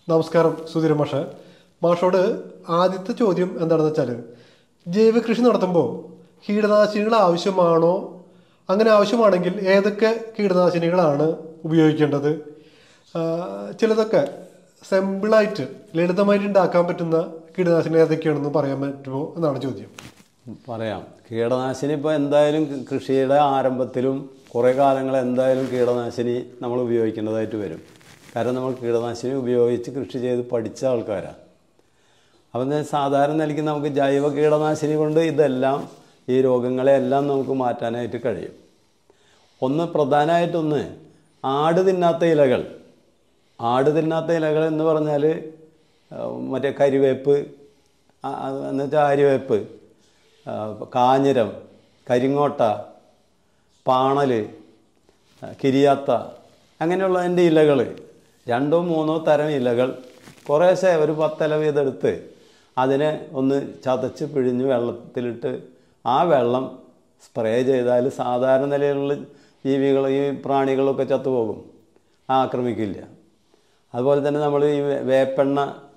നമസ്കാരം സുധീര മാഷ മാഷോട് ആദ്യത്തെ ചോദ്യം എന്താണെന്ന് വെച്ചാൽ ജൈവ കൃഷി നടത്തുമ്പോൾ കീടനാശിനികൾ ആവശ്യമാണോ അങ്ങനെ ആവശ്യമാണെങ്കിൽ ഏതൊക്കെ കീടനാശിനികളാണ് ഉപയോഗിക്കേണ്ടത് ആ, ചിലതൊക്കെ സിമ്പിളായിട്ട് ലളിതമായിട്ട് ഉണ്ടാക്കാൻ പറ്റുന്ന കീടനാശിനി ഏതൊക്കെയാണെന്ന് പറയാൻ പറ്റുമോ എന്നാണ് ചോദ്യം പറയാം കീടനാശിനി ഇപ്പോൾ എന്തായാലും കൃ- കൃഷിയുടെ ആരംഭത്തിലും കുറേ കാലങ്ങൾ എന്തായാലും കീടനാശിനി നമ്മൾ ഉപയോഗിക്കേണ്ടതായിട്ട് വരും കാരണം നമ്മൾ കീടനാശിനി ഉപയോഗിച്ച് കൃഷി ചെയ്ത് പഠിച്ച ആൾക്കാരാണ് അപ്പം ഞാൻ സാധാരണ നിലയ്ക്ക് നമുക്ക് ജൈവ കീടനാശിനി കൊണ്ട് ഇതെല്ലാം ഈ രോഗങ്ങളെല്ലാം നമുക്ക് മാറ്റാനായിട്ട് കഴിയും ഒന്ന് പ്രധാനമായിട്ടൊന്ന് ആട് തിന്നാത്ത ഇലകൾ ആട് തിന്നാത്ത ഇലകൾ എന്ന് പറഞ്ഞാൽ ആ, മറ്റേ കരിവേപ്പ് ആ, ആ, എന്ന് വെച്ചാൽ ആര്യവേപ്പ് ആ, കാഞ്ഞിരം കരിങ്ങോട്ട പാണൽ ആ, കിരിയാത്ത അങ്ങനെയുള്ളതിൻ്റെ ഇലകൾ രണ്ടോ മൂന്നോ തരം ഇലകൾ കുറേശ്ശെ ഒരു പത്തില വീതെടുത്ത് അതിനെ ഒന്ന് ചതച്ച് പിഴിഞ്ഞ് വെള്ളത്തിലിട്ട് ആ വെള്ളം സ്പ്രേ ചെയ്താൽ സാധാരണ നിലയിലുള്ള ജീവികൾ ഈ പ്രാണികളൊക്കെ ചത്തുപോകും ആക്രമിക്കില്ല അതുപോലെ തന്നെ നമ്മൾ ഈ വേ- വേപ്പെണ്ണ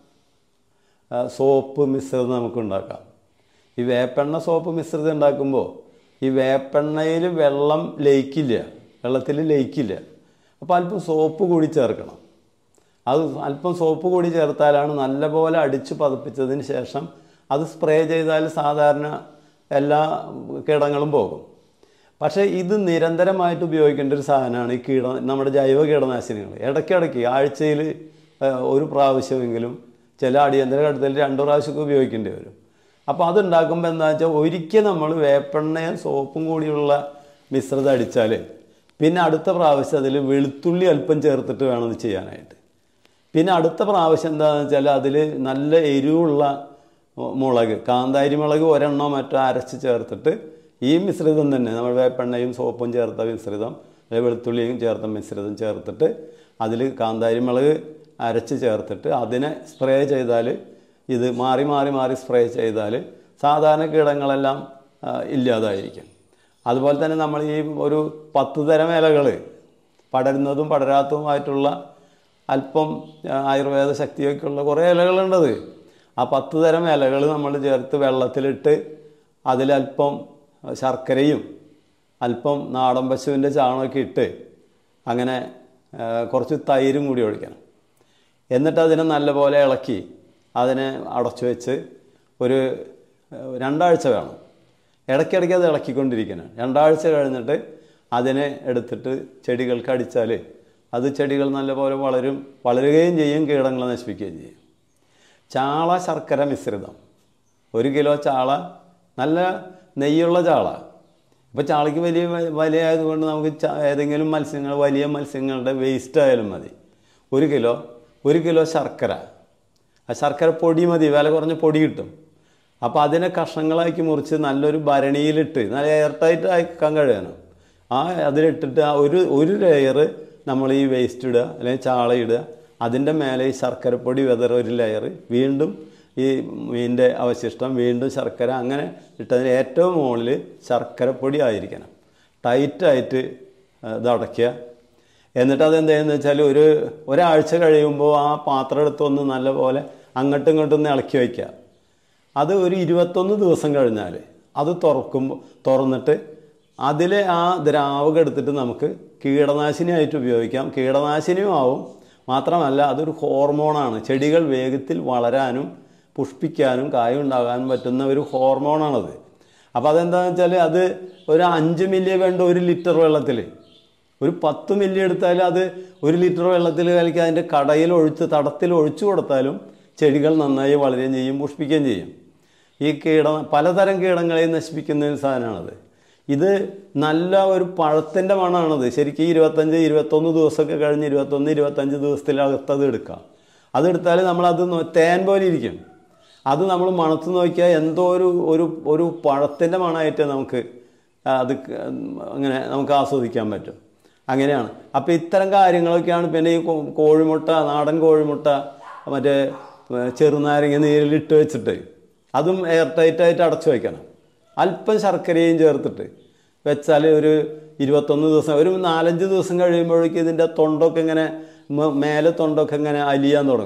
ആ, സോപ്പ് മിശ്രിതം നമുക്ക് ഉണ്ടാക്കാം ഈ വേപ്പെണ്ണ സോപ്പ് മിശ്രിതം ഉണ്ടാക്കുമ്പോൾ ഈ വേപ്പെണ്ണയിൽ വെള്ളം ലയിക്കില്ല വെള്ളത്തിൽ ലയിക്കില്ല അപ്പോൾ അല്പം സോപ്പ് കൂടി ചേർക്കണം അത് അല്പം സോപ്പ് കൂടി ചേർത്താലാണ് നല്ലപോലെ അടിച്ച് പതപ്പിച്ചതിന് ശേഷം അത് സ്പ്രേ ചെയ്താൽ സാധാരണ എല്ലാ കീടങ്ങളും പോകും പക്ഷേ ഇത് നിരന്തരമായിട്ട് ഉപയോഗിക്കേണ്ട ഒരു സാധനമാണ് ഈ കീട നമ്മുടെ ജൈവ കീടനാശിനികൾ ഇടയ്ക്കിടയ്ക്ക് ആഴ്ചയിൽ ഒരു പ്രാവശ്യമെങ്കിലും ചില അടിയന്തര ഘട്ടത്തിൽ രണ്ടു പ്രാവശ്യമൊക്കെ ഉപയോഗിക്കേണ്ടി വരും അപ്പോൾ അതുണ്ടാക്കുമ്പോൾ എന്താ വെച്ചാൽ ഒരിക്കൽ നമ്മൾ വേപ്പെണ്ണയും സോപ്പും കൂടിയുള്ള മിശ്രിതം അടിച്ചാൽ പിന്നെ അടുത്ത പ്രാവശ്യം അതിൽ വെളുത്തുള്ളി അല്പം ചേർത്തിട്ട് വേണം ഇത് ചെയ്യാനായിട്ട് പിന്നെ അടുത്ത പ്രാവശ്യം എന്താണെന്ന് വെച്ചാൽ അതിൽ നല്ല എരിവുള്ള മുളക് കാന്താരി മുളക് ഒരെണ്ണോ മറ്റോ അരച്ച് ചേർത്തിട്ട് ഈ മിശ്രിതം തന്നെ നമ്മൾ വേപ്പെണ്ണയും സോപ്പും ചേർത്ത മിശ്രിതം അല്ലെങ്കിൽ വെളുത്തുള്ളിയും ചേർത്ത മിശ്രിതം ചേർത്തിട്ട് അതിൽ കാന്താരി മുളക് അരച്ച് ചേർത്തിട്ട് അതിനെ സ്പ്രേ ചെയ്താൽ ഇത് മാറി മാറി മാറി സ്പ്രേ ചെയ്താൽ സാധാരണ കീടങ്ങളെല്ലാം ആ, ഇല്ലാതായിരിക്കും അതുപോലെ തന്നെ നമ്മൾ ഈ ഒരു പത്ത് തരം ഇലകൾ പടരുന്നതും പടരാത്തതുമായിട്ടുള്ള അല്പം ആ, ആയുർവേദ ശക്തിയൊക്കെയുള്ള കുറേ ഇലകളുണ്ടത് ആ പത്ത് തരം ഇലകൾ നമ്മൾ ചേർത്ത് വെള്ളത്തിലിട്ട് അതിലല്പം ശർക്കരയും അല്പം നാടൻ പശുവിൻ്റെ ചാണകമൊക്കെ ഇട്ട് അങ്ങനെ ആ, കുറച്ച് തൈരും കൂടി ഒഴിക്കണം എന്നിട്ട് അതിനെ നല്ലപോലെ ഇളക്കി അതിനെ അടച്ചു വെച്ച് ഒരു ആ, രണ്ടാഴ്ച വേണം ഇടയ്ക്കിടയ്ക്ക് അത് ഇളക്കിക്കൊണ്ടിരിക്കണം രണ്ടാഴ്ച കഴിഞ്ഞിട്ട് അതിനെ എടുത്തിട്ട് ചെടികൾക്ക് അടിച്ചാൽ അത് ചെടികൾ നല്ലപോലെ വളരും വളരുകയും ചെയ്യും കീടങ്ങളെ നശിപ്പിക്കുകയും ചെയ്യും ചാള ശർക്കര മിശ്രിതം ഒരു കിലോ ചാള നല്ല നെയ്യുള്ള ചാള ഇപ്പോൾ ചാളയ്ക്ക് വലിയ വ- വില ആയതുകൊണ്ട് നമുക്ക് ച- ഏതെങ്കിലും മത്സ്യങ്ങൾ വലിയ മത്സ്യങ്ങളുടെ വേസ്റ്റ് ആയാലും മതി ഒരു കിലോ ഒരു കിലോ ശർക്കര ആ ശർക്കര പൊടി മതി വില കുറഞ്ഞ പൊടി കിട്ടും അപ്പോൾ അതിനെ കഷ്ണങ്ങളാക്കി മുറിച്ച് നല്ലൊരു ഭരണിയിലിട്ട് നല്ല എയർ ടൈറ്റ് ആക്കാൻ കഴിയണം ആ അതിലിട്ടിട്ട് ആ ഒരു ഒരു ലെയർ നമ്മൾ ഈ വേസ്റ്റ് ഇടുക അല്ലെങ്കിൽ ചാള ഇടുക അതിൻ്റെ മേലെ ഈ ശർക്കരപ്പൊടി വെതർ ഒരു ലെയർ വീണ്ടും ഈ മീനിൻ്റെ അവശിഷ്ടം വീണ്ടും ശർക്കര അങ്ങനെ ഇട്ടതിന് ഏറ്റവും മുകളിൽ ശർക്കരപ്പൊടി ആയിരിക്കണം ടൈറ്റായിട്ട് ഇത് അടയ്ക്കുക എന്നിട്ട് അതെന്ത് ചെയ്യുന്നത് വെച്ചാൽ ഒരു ഒരാഴ്ച കഴിയുമ്പോൾ ആ പാത്രം എടുത്തൊന്ന് നല്ലപോലെ അങ്ങോട്ടും ഇങ്ങോട്ടും ഒന്ന് ഇളക്കി വയ്ക്കുക അത് ഒരു ഇരുപത്തൊന്ന് ദിവസം കഴിഞ്ഞാൽ അത് തുറക്കുമ്പോൾ തുറന്നിട്ട് അതിലെ ആ ദ്രാവകം എടുത്തിട്ട് നമുക്ക് കീടനാശിനിയായിട്ട് ഉപയോഗിക്കാം കീടനാശിനിയും ആവും മാത്രമല്ല അതൊരു ഹോർമോണാണ് ചെടികൾ വേഗത്തിൽ വളരാനും പുഷ്പിക്കാനും കായുണ്ടാകാനും പറ്റുന്ന ഒരു ഹോർമോണാണത് അപ്പോൾ അതെന്താണെന്ന് വെച്ചാൽ അത് ഒരു അഞ്ച് മില്ലി വേണ്ട ഒരു ലിറ്റർ വെള്ളത്തിൽ ഒരു പത്ത് മില്ലി എടുത്താൽ അത് ഒരു ലിറ്റർ വെള്ളത്തിൽ കലക്കി അതിൻ്റെ കടയിൽ ഒഴിച്ച് തടത്തിൽ ഒഴിച്ചു കൊടുത്താലും ചെടികൾ നന്നായി വളരുകയും ചെയ്യും പുഷ്പിക്കുകയും ചെയ്യും ഈ കീട പലതരം കീടങ്ങളെയും നശിപ്പിക്കുന്ന ഒരു സാധനമാണത് ഇത് നല്ല ഒരു പഴത്തിൻ്റെ മണമാണത് ശരിക്കും ഈ ഇരുപത്തഞ്ച് ഇരുപത്തൊന്ന് ദിവസമൊക്കെ കഴിഞ്ഞ് ഇരുപത്തൊന്ന് ഇരുപത്തഞ്ച് ദിവസത്തിനകത്ത് അത് എടുക്കാം അതെടുത്താൽ നമ്മളത് നോ- തേൻ പോലെ ഇരിക്കും അത് നമ്മൾ മണത്ത് നോക്കിയാൽ എന്തോ ഒരു ഒരു ഒരു പഴത്തിൻ്റെ മണമായിട്ട് നമുക്ക് അത് ക- അങ്ങനെ നമുക്ക് ആസ്വദിക്കാൻ പറ്റും അങ്ങനെയാണ് അപ്പോൾ ഇത്തരം കാര്യങ്ങളൊക്കെയാണ് പിന്നെ ഈ കോ- കോഴിമുട്ട നാടൻ കോഴിമുട്ട മറ്റേ ഏ, ചെറുനാരങ്ങ നീരിലിട്ട് വെച്ചിട്ട് അതും എയർ ടൈറ്റായിട്ട് അടച്ചു വയ്ക്കണം അല്പം ശർക്കരയും ചേർത്തിട്ട് വെച്ചാൽ ഒരു ഇരുപത്തൊന്ന് ദിവസം ഒരു നാലഞ്ച് ദിവസം കഴിയുമ്പോഴേക്കും ഇതിൻ്റെ തൊണ്ടൊക്കെ ഇങ്ങനെ മ- മേലെ തൊണ്ടൊക്കെ ഇങ്ങനെ അലിയാൻ തുടങ്ങും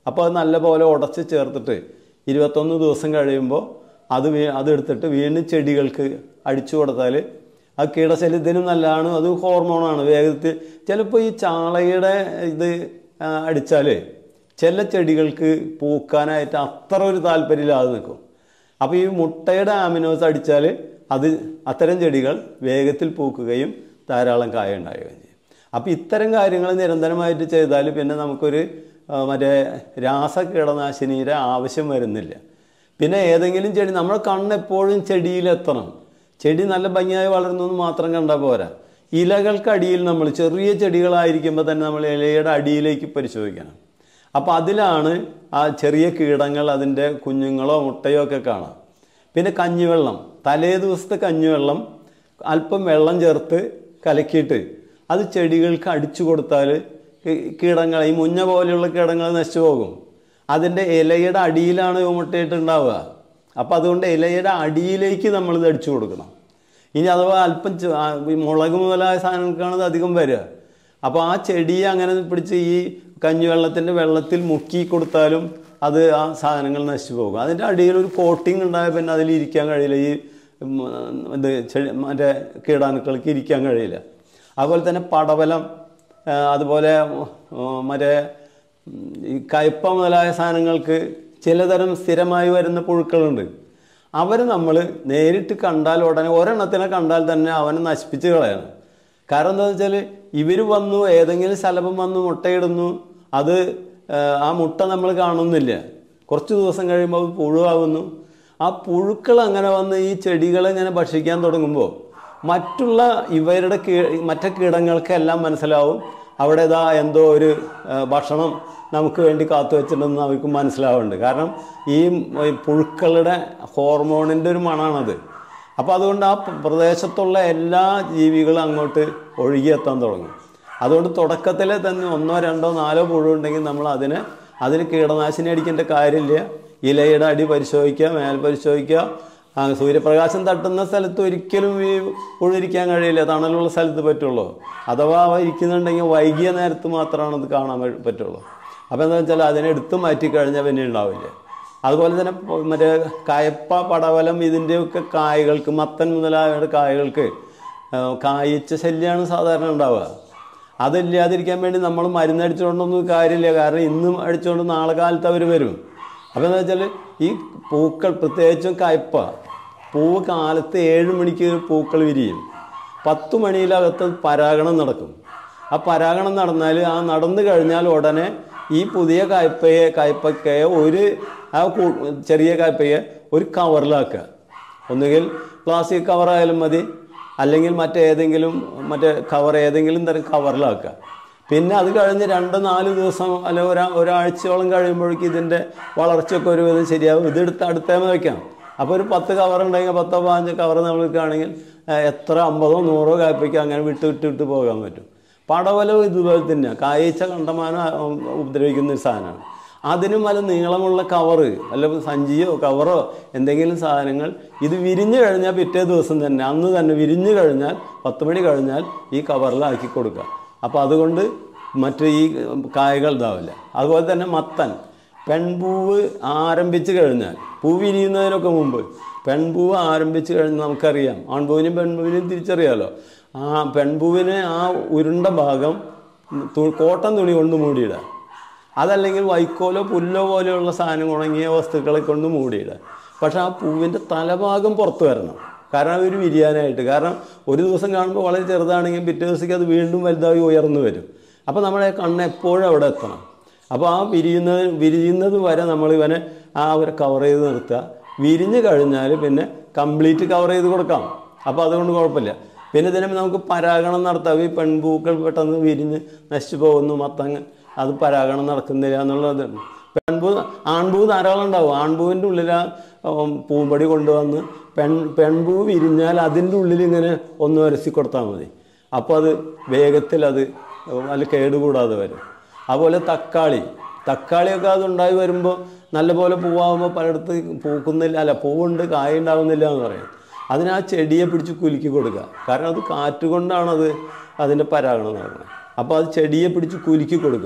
അപ്പോൾ അത് നല്ലപോലെ ഉടച്ച് ചേർത്തിട്ട് ഇരുപത്തൊന്ന് ദിവസം കഴിയുമ്പോൾ അത് വീ അതെടുത്തിട്ട് വീണ്ടും ചെടികൾക്ക് അടിച്ചു കൊടുത്താൽ ആ കീടശല്യത്തിനും നല്ലതാണ് അത് ഹോർമോണാണ് വേഗത്തിൽ ചിലപ്പോൾ ഈ ചാളയുടെ ഇത് അടിച്ചാൽ ചില ചെടികൾക്ക് പൂക്കാനായിട്ട് അത്ര ഒരു താല്പര്യമില്ലാതെ നിൽക്കും അപ്പോൾ ഈ മുട്ടയുടെ ആമിനോസ് അടിച്ചാൽ അത് അത്തരം ചെടികൾ വേഗത്തിൽ പൂക്കുകയും ധാരാളം കായ ഉണ്ടാവുകയും ചെയ്യും അപ്പോൾ ഇത്തരം കാര്യങ്ങൾ നിരന്തരമായിട്ട് ചെയ്താൽ പിന്നെ നമുക്കൊരു ആ, മറ്റേ രാസ കീടനാശിനിയുടെ ആവശ്യം വരുന്നില്ല പിന്നെ ഏതെങ്കിലും ചെടി നമ്മുടെ കണ്ണെപ്പോഴും ചെടിയിലെത്തണം ചെടി നല്ല ഭംഗിയായി വളരുന്നു എന്ന് മാത്രം കണ്ടാൽ പോരാ ഇലകൾക്കടിയിൽ നമ്മൾ ചെറിയ ചെടികളായിരിക്കുമ്പോൾ തന്നെ നമ്മൾ ഇലയുടെ അടിയിലേക്ക് പരിശോധിക്കണം അപ്പോൾ അതിലാണ് ആ ചെറിയ കീടങ്ങൾ അതിൻ്റെ കുഞ്ഞുങ്ങളോ മുട്ടയോ ഒക്കെ കാണാം പിന്നെ കഞ്ഞിവെള്ളം തലേ ദിവസത്തെ കഞ്ഞിവെള്ളം അല്പം വെള്ളം ചേർത്ത് കലക്കിയിട്ട് അത് ചെടികൾക്ക് അടിച്ചു കൊടുത്താൽ കീടങ്ങൾ ഈ മുഞ്ഞ പോലെയുള്ള കീടങ്ങൾ നശിച്ചു പോകും അതിൻ്റെ ഇലയുടെ അടിയിലാണ് ഈ മുട്ടയിട്ടുണ്ടാവുക അപ്പോൾ അതുകൊണ്ട് ഇലയുടെ അടിയിലേക്ക് നമ്മളിത് അടിച്ചു കൊടുക്കണം ഇനി അഥവാ അല്പം ചെ- ആ, ഈ മുളക് മുതലായ സാധനങ്ങൾക്കാണ് ഇത് അധികം വരിക അപ്പോൾ ആ ചെടിയെ അങ്ങനെ പിടിച്ച് ഈ കഞ്ഞിവെള്ളത്തിൻ്റെ വെള്ളത്തിൽ മുക്കി കൊടുത്താലും അത് ആ സാധനങ്ങൾ നശിച്ചു പോകും അതിൻ്റെ അടിയിൽ ഒരു കോട്ടിങ് ഉണ്ടായ പിന്നെ അതിൽ ഇരിക്കാൻ കഴിയില്ല ഈ ഉം, ഇത് ചെടി മറ്റേ കീടാണുക്കൾക്ക് ഇരിക്കാൻ കഴിയില്ല അതുപോലെ തന്നെ പടവലം ആ, അതുപോലെ ഉം, മറ്റേ ഉം, ഈ കയ്പ മുതലായ സാധനങ്ങൾക്ക് ചിലതരം സ്ഥിരമായി വരുന്ന പുഴുക്കളുണ്ട് അവർ നമ്മൾ നേരിട്ട് കണ്ടാൽ ഉടനെ ഒരെണ്ണത്തിനെ കണ്ടാൽ തന്നെ അവനെ നശിപ്പിച്ച് കളയണം കാരണം എന്താ വെച്ചാൽ ഇവർ വന്നു ഏതെങ്കിലും ശലഭം വന്നു മുട്ടയിടുന്നു അത് ആ, ആ മുട്ട നമ്മൾ കാണുന്നില്ല കുറച്ച് ദിവസം കഴിയുമ്പോൾ അത് പുഴുവാകുന്നു ആ പുഴുക്കൾ അങ്ങനെ വന്ന് ഈ ചെടികളെ ഇങ്ങനെ ഭക്ഷിക്കാൻ തുടങ്ങുമ്പോൾ മറ്റുള്ള ഇവരുടെ കീ മറ്റേ കീടങ്ങൾക്കെല്ലാം മനസ്സിലാവും അവിടെ ഇതാ എന്തോ ഒരു ആ, ഭക്ഷണം നമുക്ക് വേണ്ടി കാത്തു വെച്ചിട്ടുണ്ടെന്ന് അവർക്ക് മനസ്സിലാവുന്നുണ്ട് കാരണം ഈ ഈ പുഴുക്കളുടെ ഹോർമോണിൻ്റെ ഒരു മണമാണത് അപ്പോൾ അതുകൊണ്ട് ആ പ്ര- പ്രദേശത്തുള്ള എല്ലാ ജീവികളും അങ്ങോട്ട് ഒഴുകിയെത്താൻ തുടങ്ങും അതുകൊണ്ട് തുടക്കത്തിൽ തന്നെ ഒന്നോ രണ്ടോ നാലോ പുഴു ഉണ്ടെങ്കിൽ നമ്മൾ അതിന് അതിന് കീടനാശിനി അടിക്കേണ്ട കാര്യമില്ല ഇലയുടെ അടി പരിശോധിക്കുക മേൽ പരിശോധിക്കുക ആ, സൂര്യപ്രകാശം തട്ടുന്ന സ്ഥലത്ത് ഒരിക്കലും ഈ പുഴിരിക്കാൻ കഴിയില്ല തണലുള്ള സ്ഥലത്ത് പറ്റുള്ളൂ അഥവാ അവ ഇരിക്കുന്നുണ്ടെങ്കിൽ വൈകിയ നേരത്ത് മാത്രമാണ് ഇത് കാണാൻ പ- പറ്റുള്ളൂ അപ്പോൾ എന്താ വെച്ചാൽ അതിനെ എടുത്ത് മാറ്റി കഴിഞ്ഞാൽ പിന്നെ ഉണ്ടാവില്ല അതുപോലെ തന്നെ പ- മറ്റേ കയപ്പ പടവലം ഇതിൻ്റെയൊക്കെ കായകൾക്ക് മത്തൻ മുതലായ കായകൾക്ക് ആ, കായ്ച്ച ശല്യമാണ് സാധാരണ ഉണ്ടാവുക അതില്ലാതിരിക്കാൻ വേണ്ടി നമ്മൾ മരുന്നടിച്ചുകൊണ്ടൊന്നും കാര്യമില്ല കാരണം ഇന്നും അടിച്ചുകൊണ്ട് നാളെ കാലത്ത് അവർ വരും അപ്പോൾ എന്താ വെച്ചാൽ ഈ പൂക്കൾ പ്രത്യേകിച്ചും കയ്പ പൂവ് കാലത്ത് ഏഴ് മണിക്ക് പൂക്കൾ വിരിയും പത്ത് മണിയിലകത്ത് പരാഗണം നടക്കും ആ പരാഗണം നടന്നാൽ ആ നടന്നു കഴിഞ്ഞാൽ ഉടനെ ഈ പുതിയ കായ്പയെ കായ്പക്കയെ ഒരു ആ കൂ- ചെറിയ കായ്പയെ ഒരു കവറിലാക്കുക ഒന്നുകിൽ പ്ലാസ്റ്റിക് കവറായാലും മതി അല്ലെങ്കിൽ മറ്റേതെങ്കിലും മറ്റേ കവർ ഏതെങ്കിലും തരം കവറിലാക്കുക പിന്നെ അത് കഴിഞ്ഞ് രണ്ട് നാല് ദിവസം അല്ലെങ്കിൽ ഒരാ ഒരാഴ്ചയോളം കഴിയുമ്പോഴേക്കും ഇതിൻ്റെ വളർച്ചയൊക്കെ ഒരുവിധം ശരിയാവും ഇതെടുത്ത് അടുത്തേമ വയ്ക്കാം അപ്പോൾ ഒരു പത്ത് കവർ ഉണ്ടെങ്കിൽ പത്തോ പതിനഞ്ചോ കവർ നമ്മൾ വെക്കുകയാണെങ്കിൽ ഏഹ്, എത്ര അമ്പതോ നൂറോ കായ്പയ്ക്ക് അങ്ങനെ വിട്ട് വിട്ട് വിട്ട് പോകാൻ പറ്റും പടവലവും ഇതുപോലെ തന്നെ കായ്ച്ച കണ്ടമാനം ആ, ഉം, ഉപദ്രവിക്കുന്ന ഒരു സാധനമാണ് അതിനും വല്ല നീളമുള്ള കവറ് അല്ല സഞ്ചിയോ കവറോ എന്തെങ്കിലും സാധനങ്ങൾ ഇത് വിരിഞ്ഞു കഴിഞ്ഞാൽ പിറ്റേ ദിവസം തന്നെ അന്ന് തന്നെ വിരിഞ്ഞു കഴിഞ്ഞാൽ പത്ത് മണി കഴിഞ്ഞാൽ ഈ കവറിലാക്കി കൊടുക്കുക അപ്പോൾ അതുകൊണ്ട് മറ്റ് ഈ കായകൾ ഇതാവില്ല അതുപോലെ തന്നെ മത്തൻ പെൺപൂവ് ആരംഭിച്ചു കഴിഞ്ഞാൽ പൂ വിരിയുന്നതിനൊക്കെ മുമ്പ് പെൺപൂവ് ആരംഭിച്ചു കഴിഞ്ഞാൽ നമുക്കറിയാം ആൺപൂവിനും പെൺപൂവിനും തിരിച്ചറിയാലോ ആ പെൺപൂവിന് ആ ഉരുണ്ട ഭാഗം തു- കോട്ടൺ തുണി കൊണ്ട് മൂടിയിടുക അതല്ലെങ്കിൽ വൈക്കോലോ പുല്ലോ പോലെയുള്ള സാധനം ഉണങ്ങിയ വസ്തുക്കളെ കൊണ്ട് മൂടിയിടുക പക്ഷെ ആ പൂവിൻ്റെ തലഭാഗം പുറത്ത് വരണം കാരണം ഒരു വിരിയാനായിട്ട് കാരണം ഒരു ദിവസം കാണുമ്പോൾ വളരെ ചെറുതാണെങ്കിൽ പിറ്റേ ദിവസത്തേക്ക് അത് വീണ്ടും വലുതായി ഉയർന്നു വരും അപ്പോൾ നമ്മുടെ കണ്ണ് എപ്പോഴും അവിടെ എത്തണം അപ്പോൾ ആ വിരിയുന്നത് വിരിയുന്നത് വരെ നമ്മൾ ഇവനെ ആ അവരെ കവർ ചെയ്ത് നിർത്തുക വിരിഞ്ഞു കഴിഞ്ഞാൽ പിന്നെ കംപ്ലീറ്റ് കവർ ചെയ്ത് കൊടുക്കാം അപ്പോൾ അതുകൊണ്ട് കുഴപ്പമില്ല പിന്നെ ഇതിനെ നമുക്ക് പരാഗണം നടത്താം ഈ പെൺപൂക്കൾ പെട്ടെന്ന് വിരിഞ്ഞ് നശിച്ചു പോകുന്നു മത്തങ്ങ അത് പരാഗണം നടക്കുന്നില്ല എന്നുള്ളത് പെൺപൂ ആൺപൂ ധാരാളം ഉണ്ടാവും ആൺപൂവിൻ്റെ ഉള്ളിൽ ആ ഉം, പൂമ്പടി കൊണ്ടുവന്ന് പെൺ പെൺപൂ വിരിഞ്ഞാൽ അതിൻ്റെ ഉള്ളിൽ ഇങ്ങനെ ഒന്ന് വരസി കൊടുത്താൽ മതി അപ്പോൾ അത് വേഗത്തിൽ അത് നല്ല കേടുകൂടാതെ വരും അതുപോലെ തക്കാളി തക്കാളിയൊക്കെ അത് ഉണ്ടായി വരുമ്പോൾ നല്ലപോലെ പൂവാകുമ്പോൾ പലയിടത്ത് പൂക്കുന്നില്ല അല്ല പൂവുണ്ട് കായ ഉണ്ടാവുന്നില്ല എന്ന് പറയും അതിന് ആ ചെടിയെ പിടിച്ച് കുലുക്കി കൊടുക്കുക കാരണം അത് കാറ്റ് കൊണ്ടാണത് അതിൻ്റെ പരാഗണം നടക്കുന്നത് അപ്പോൾ അത് ചെടിയെ പിടിച്ച് കുലുക്കി കൊടുക്കുക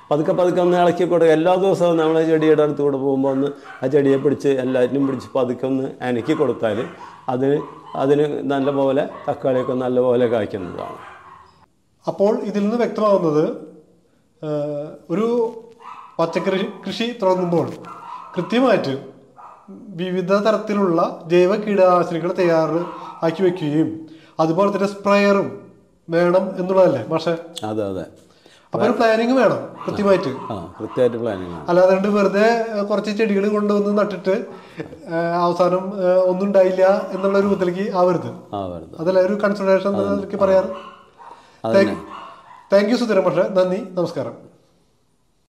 പതുക്കെ പതുക്കെ ഒന്ന് ഇളക്കി കൊടുക്കുക എല്ലാ ദിവസവും നമ്മൾ ചെടിയുടെ അടുത്ത് കൂടെ പോകുമ്പോൾ ഒന്ന് ആ ചെടിയെ പിടിച്ച് എല്ലാറ്റിനും പിടിച്ച് പതുക്കെ ഒന്ന് അനക്കി കൊടുത്താൽ അതിന് അതിന് നല്ലപോലെ തക്കാളിയൊക്കെ നല്ലപോലെ കായ്ക്കുന്നതാണ് അപ്പോൾ ഇതിൽ നിന്ന് വ്യക്തമാവുന്നത് ആ, ഒരു പച്ചക്കറി കൃഷി തുടങ്ങുമ്പോൾ കൃത്യമായിട്ട് വിവിധ തരത്തിലുള്ള ജൈവ കീടനാശിനികൾ തയ്യാർ ആക്കി വെക്കുകയും അതുപോലെ തന്നെ സ്പ്രെയറും വേണം എന്നുള്ളതല്ലേ പക്ഷേ അതെ അതെ അപ്പൊ ഒരു പ്ലാനിങ് വേണം കൃത്യമായിട്ട് ആ കൃത്യമായിട്ട് പ്ലാനിങ് ആണ് അല്ലാതെ കണ്ട് വെറുതെ ഏഹ്, കുറച്ച് ചെടികൾ കൊണ്ടുവന്ന് നട്ടിട്ട് ഏഹ്, അവസാനം ഏഹ്, ഒന്നും ഉണ്ടായില്ല എന്നുള്ള രൂപത്തിലേക്ക് ആവരുത് ആ വരുന്നത് അതല്ല ഒരു കൺസിഡറേഷൻ എന്നൊക്കെ പറയാറ് താങ്ക് യു സുധീരൻ പക്ഷേ നന്ദി നമസ്കാരം